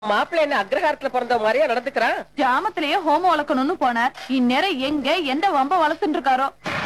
மாப்பிள்ளை என்ன அக்ரஹாரத்துல பிறந்த மாதிரியா நடந்துக்கிறான் கிராமத்திலேயே ஹோமம் வளர்க்கணும்னு போனார் இந்நேரம் எங்க எந்த வம்ப வளர்த்துட்டு இருக்காரோ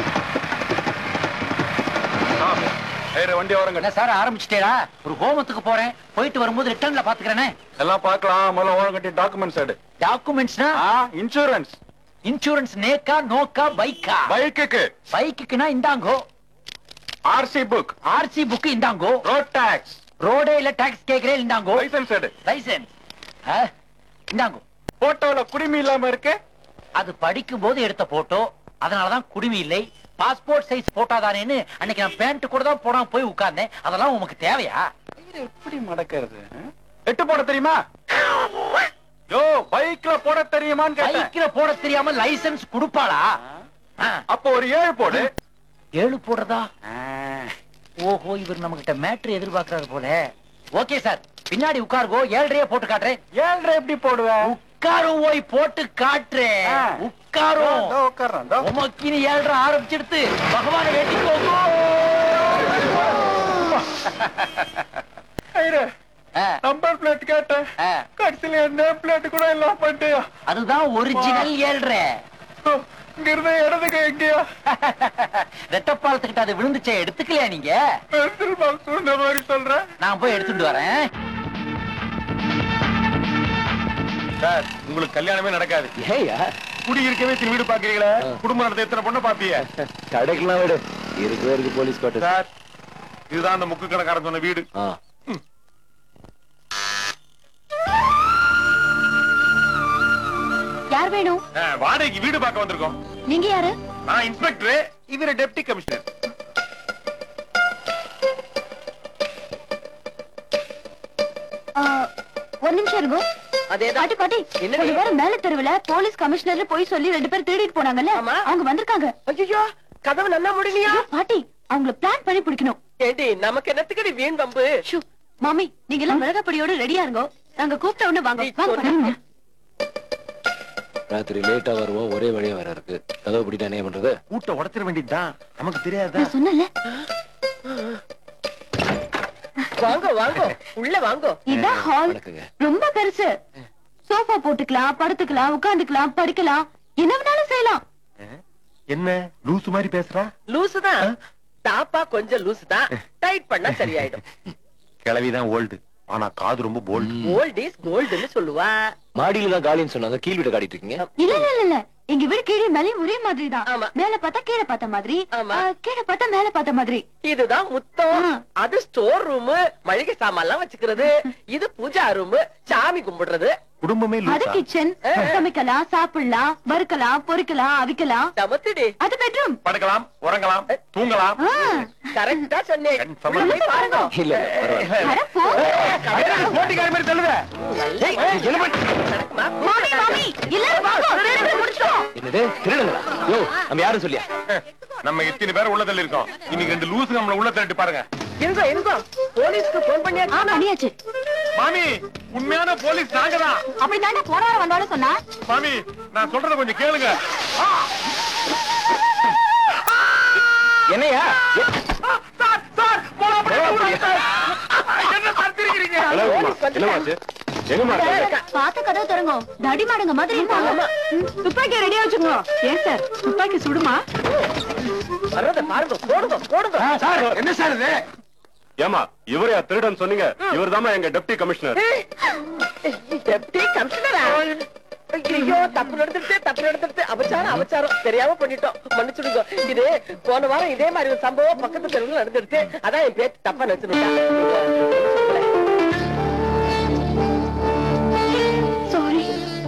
வண்டி வரங்க என்ன சார் ஆரம்பிச்சிட்டேடா ஒரு ஹோமத்துக்கு போறேன் போயிட்டு வரும்போது ரிட்டர்ன்ல பாத்துக்கிறேனே எல்லாம் பார்க்கலாம் முதல்ல ஓரம் கட்டி டாக்குமெண்ட்ஸ் எடு டாக்குமெண்ட்ஸ்னா இன்சூரன்ஸ் இன்சூரன்ஸ் நேக்கா நோக்கா பைக்கா பைக்குக்கு பைக்குக்குனா இந்தாங்கோ ஆர்சி புக் ஆர்சி புக் இந்தாங்கோ ரோட் டாக்ஸ் ரோடே இல்ல டாக்ஸ் கேக்குறேன் இந்தாங்கோ லைசன்ஸ் எடு லைசன்ஸ் இந்தாங்கோ போட்டோல குடிமி இல்லாம இருக்கு அது படிக்கும் போது எடுத்த போட்டோ அதனாலதான் குடுமி இல்லை பாஸ்போர்ட் சைஸ் போட்டோ தானேன்னு அன்னைக்கு நான் பேண்ட் கூட தான் போடாம போய் உட்கார்ந்தேன் அதெல்லாம் உமக்கு தேவையா எப்படி மடக்கிறது எட்டு போட தெரியுமா யோ பைக்ல போட தெரியுமான்னு கேட்டேன் பைக்ல போட தெரியாம லைசன்ஸ் கொடுப்பாளா ஆ, அப்போ ஒரு ஏழு போடு ஏழு போடுறதா ஓஹோ இவர் நம்ம கிட்ட மேட்ரு எதிர்பார்க்கறாரு போல ஓகே சார் பின்னாடி உட்காருகோ ஏழ்றையே போட்டு காட்டுறேன் ஏழரை எப்படி போடுவேன் உட்காரும் போய் போட்டு காட்டுறேன் ஆ. உட்காரும் இதோ உட்கார்றேன், இதோ. உமக்கினி ஏழ்ரை ஆரம்பிச்சிடுத்து பகவான வேண்டிக்கோங்க ஐயரே, ஆ, நம்பர் பிளேட் கேட்டேன் ஆ. கடைசியில நேம் பிளேட் கூட எல்லாம் பண்ணிட்டியா அதுதான் ஒரிஜினல் ஏழ்ரை இங்க இருந்த இடத்துக்கு எங்கேயா ரெட்டப்பாலத்துக்கிட்ட அது விழுந்துச்சே எடுத்துக்கலையா நீங்க பென்சில் பாக்ஸ் இந்த மாதிரி சொல்றேன் நான் போய் எடுத்துட்டு வரேன் சார் உங்களுக்கு கல்யாணமே நடக்காது ஏயா குடி இருக்கவே திரு வீடு பாக்குறீங்களா குடும்பம் நடத்த எத்தனை பொண்ணு பாப்பிய கடைக்கெல்லாம் விடு இருக்கு இருக்கு போலீஸ் கோட்டை சார் இதுதான் அந்த முக்கு கணக்காரன் சொன்ன வீடு ஆ யார் வேணும் ஆ, வாடகைக்கு வீடு பார்க்க வந்திருக்கோம் நீங்க யாரு நான் இன்ஸ்பெக்டர் இவரு டெப்டி கமிஷனர் ஆ, ஒரு நிமிஷம் இருங்கோ அதேதான் பாட்டி பாட்டி என்னடி? கொஞ்ச நேரம் மேல தெருவுல போலீஸ் கமிஷனர் போய் சொல்லி ரெண்டு பேரும் தேடிட்டு போனாங்கல்ல ஆமா. அவங்க வந்திருக்காங்க ஐயோ கதவு நல்லா முடியலையா ஐயோ, பாட்டி அவங்கள பிளான் பண்ணி பிடிக்கணும் ஏண்டி நமக்கு என்னத்துக்கு வீண் வம்பு ஷூ, மாமி நீங்க எல்லாம் மிளகாப்படியோட ரெடியா இருங்கோ நாங்க கூப்பிட்ட உடனே வாங்க நீ வாங்க, சொன்ன- வாங்க. ராத்திரி லேட்டா வருவோம் ஒரே வழியா வேற இருக்கு கதவு பிடிட்டா என்ன பண்றது கூட்ட உடச்சிட வேண்டியதுதான் நமக்கு தெரியாதா நான் சொன்னேன்ல வாங்க வாங்க உள்ள வாங்க இதான் ஹால் வணக்கங்க ரொம்ப பெருசு சோஃபா போட்டுக்கலாம் படுத்துக்கலாம் உட்கார்ந்துக்கலாம் படிக்கலாம் என்ன வேணாலும் செய்யலாம் என்ன லூசு மாதிரி பேசுறா லூசு தான் தாப்பா கொஞ்சம் லூசு தான் டைட் பண்ணா சரியாயிடும் கிளவிதான் ஓல்டு ஆனா காது ரொம்ப போல்டு ஓல்ட் இஸ் கோல்டுன்னு சொல்லுவா மாடியில தான் காலின்னு சொன்னாங்க கீழ் வீட்டை காட்டிட்டு இருக்கீங்க இல்ல இல்ல இல்ல இல்ல எங்க வீடு கீழே மேலேயும் ஒரே மாதிரி தான் ஆமா. மேல பார்த்தா கீழே பார்த்த மாதிரி ஆமா. ஆ, கீழே பார்த்தா மேல பார்த்த மாதிரி இதுதான் முத்தம் ஆ. அது ஸ்டோர் ரூம் மளிகை சாமான்லாம் வச்சுக்கிறது இது பூஜா ரூம் சாமி கும்பிடுறது குடும்பமே அது கிச்சன் சமைக்கலாம் சாப்பிடலாம் வறுக்கலாம் பொரிக்கலாம் அவிக்கலாம் தமத்துடி அது பெட்ரூம் படுக்கலாம் உறங்கலாம் தூங்கலாம் கரெக்டா சொன்னேன் Confirm. உள்ள போய் பாருங்க இல்ல பரவாயில்ல போட்டிக்கார மாதிரி தள்ளுத நடக்குமா? மாமி மாமி இல்ல வாங்க திருடு முடிச்சோம் என்னது திருடுங்களா யோ நம்ம யாரும் சொல்லியா நம்ம இத்தனை பேர் உள்ள தள்ளி இருக்கோம் இன்னைக்கு ரெண்டு லூசு நம்மள உள்ள தள்ளிட்டு பாருங்க இருங்க இருங்க போலீஸ்க்கு போன் ஆ பண்ணியா பண்ணியாச்சு மாமி உண்மையான போலீஸ் நாங்க தான் அப்படி தானே போன வாரம் வந்தோட சொன்னா மாமி நான் சொல்றத கொஞ்சம் கேளுங்க என்னையா சார் சார் போடா, போடா, போடா, சார். என்ன சார் திரிக்கிறீங்க பாத்த கதவு திறங்க தடி மாடுங்க மாதிரி இருப்பாங்க துப்பாக்கி ரெடியா வச்சுக்கோ ஏன் சார் துப்பாக்கி சுடுமா வர்றத பாருங்க போடுங்க போடுங்க சார் என்ன சார் இது ஏமா இவரையா திருடன் சொன்னீங்க இவர் எங்க டெப்டி கமிஷனர் எப்படி கமிஷனரா ஐயோ தப்பு நடந்துருச்சு தப்பு நடந்துருச்சு அபச்சாரம் அபச்சாரம் தெரியாம பண்ணிட்டோம் மன்னிச்சுடுங்க இது போன வாரம் இதே மாதிரி ஒரு சம்பவம் பக்கத்து தெருவில் நடந்துருச்சு அதான் என் பேச்சு தப்பா நினைச்சுட்டேன் சாரி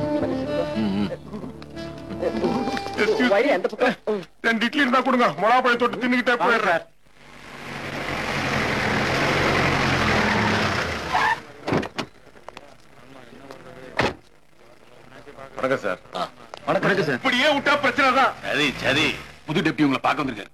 வழி அந்த பக்கம் ம். ரெண்டு இட்லி இருந்தா கொடுங்க மிளகா பழம் தொட்டு தின்னுகிட்டே போயிடுறேன் வணக்கம் சார் வணக்கம் சார் இப்படியே விட்டா பிரச்சனை தான் சரி சரி புது டெப்டி உங்களை பார்க்க வந்திருக்காரு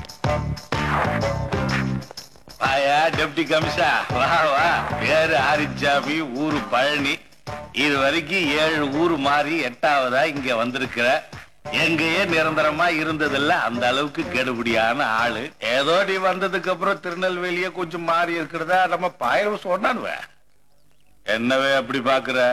வாயா டெப்டி கமிஷா வா வா பேரு ஆரிச்சாமி ஊரு பழனி இது வரைக்கும் ஏழு ஊரு மாறி எட்டாவதா இங்க வந்திருக்கிற எங்கேயே நிரந்தரமா இருந்ததில்ல அந்த அளவுக்கு கெடுபடியான ஆளு ஏதோ நீ வந்ததுக்கு அப்புறம் திருநெல்வேலியே கொஞ்சம் மாறி இருக்கிறதா நம்ம பாயிரம் சொன்னானுவ என்னவே அப்படி பாக்குற